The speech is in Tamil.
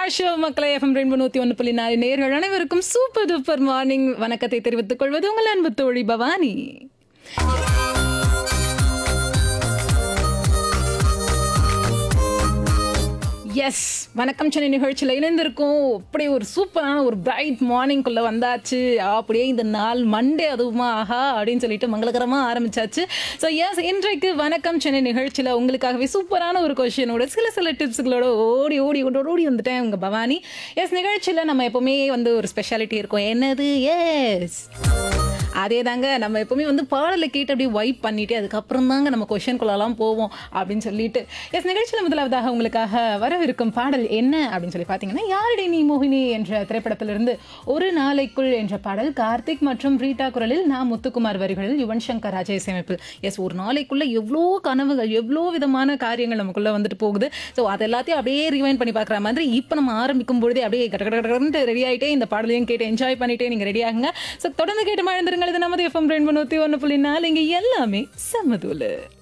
ஷோ மக்களை எஃப்எம் ரெண்டு நூத்தி ஒன்று புள்ளி நாலு நேர்கள் அனைவருக்கும் சூப்பர் டூப்பர் மார்னிங் வணக்கத்தை தெரிவித்துக் கொள்வது உங்கள் அன்பு தோழி பவானி எஸ் வணக்கம் சென்னை நிகழ்ச்சியில் இணைந்திருக்கும் அப்படியே ஒரு சூப்பரான ஒரு பிரைட் மார்னிங்குள்ளே வந்தாச்சு அப்படியே இந்த நாள் மண்டே அதுவுமா ஆஹா அப்படின்னு சொல்லிட்டு மங்களகரமாக ஆரம்பிச்சாச்சு ஸோ எஸ் இன்றைக்கு வணக்கம் சென்னை நிகழ்ச்சியில் உங்களுக்காகவே சூப்பரான ஒரு கொஷினோட சில சில டிப்ஸுகளோட ஓடி ஓடி ஓடி ஓடி வந்துட்டேன் உங்கள் பவானி எஸ் நிகழ்ச்சியில் நம்ம எப்போவுமே வந்து ஒரு ஸ்பெஷாலிட்டி இருக்கும் என்னது எஸ் அதே தாங்க நம்ம எப்பவுமே வந்து பாடலை கேட்டு அப்படியே வைப் பண்ணிட்டு அதுக்கப்புறம் தாங்க நம்ம கொஷின்குள்ளெல்லாம் போவோம் அப்படின்னு சொல்லிட்டு எஸ் நிகழ்ச்சியில் முதலாவதாக உங்களுக்காக வரவிருக்கும் பாடல் என்ன அப்படின்னு சொல்லி பார்த்தீங்கன்னா யாரடி நீ மோகினி என்ற திரைப்படத்திலிருந்து ஒரு நாளைக்குள் என்ற பாடல் கார்த்திக் மற்றும் ரீட்டா குரலில் நான் முத்துக்குமார் வரிகளில் யுவன் சங்கர் ராஜா இசையமைப்பில் எஸ் ஒரு நாளைக்குள்ள எவ்வளோ கனவுகள் எவ்வளோ விதமான காரியங்கள் நமக்குள்ள வந்துட்டு போகுது ஸோ அது எல்லாத்தையும் அப்படியே ரிவைண்ட் பண்ணி பார்க்குற மாதிரி இப்போ நம்ம ஆரம்பிக்கும் பொழுதே அப்படியே கட கட கடன்ட்டு ரெடி ஆகிட்டே இந்த பாடலையும் கேட்டு என்ஜாய் பண்ணிட்டே நீங்கள் ரெடி ஆகுங்க ஸோ தொடர்ந்து கேட்டு மழந்துருங்கள் இது நமது எஃப்எம் ரெண்டு நூற்றி ஒன்று புள்ளி நாலு இங்கே எல்லாமே சமதூலு